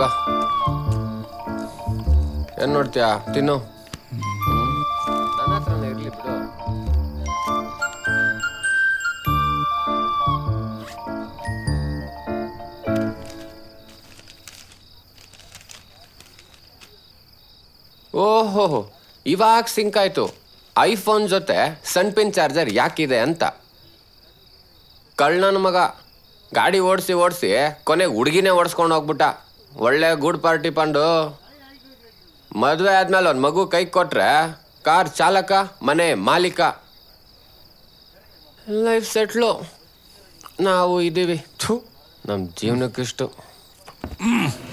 ತಗೋ ಏನ್ ನೋಡ್ತೀಯಾ ತಿನ್ನು ನನ್ನ ಹತ್ರನೇ ಇರ್ಲಿ ಬಿಡು ಓಹೋ ಇವಾಗ ಸಿಂಕ್ ಆಯ್ತು ಐಫೋನ್ ಜೊತೆ ಸನ್ ಪಿನ್ ಚಾರ್ಜರ್ ಯಾಕಿದೆ ಅಂತ ಕಳ್ಳನ ಮಗ ಗಾಡಿ ಓಡಿಸಿ ಓಡಿಸಿ ಕೊನೆಗೆ ಹುಡುಗಿನೇ ಓಡಿಸ್ಕೊಂಡು ಹೋಗ್ಬಿಟ್ಟ ಒಳ್ಳೆ ಗುಡ್ ಪಾರ್ಟಿ ಪಂಡು ಮದುವೆ ಆದ್ಮೇಲೆ ಒಂದು ಮಗು ಕೈ ಕೊಟ್ರೆ ಕಾರ್ ಚಾಲಕ ಮನೆ ಮಾಲೀಕ ಲೈಫ್ ಸೆಟ್ಲು ನಾವು ಇದ್ದೀವಿ ಥು ನಮ್ಮ ಜೀವನಕ್ಕಿಷ್ಟು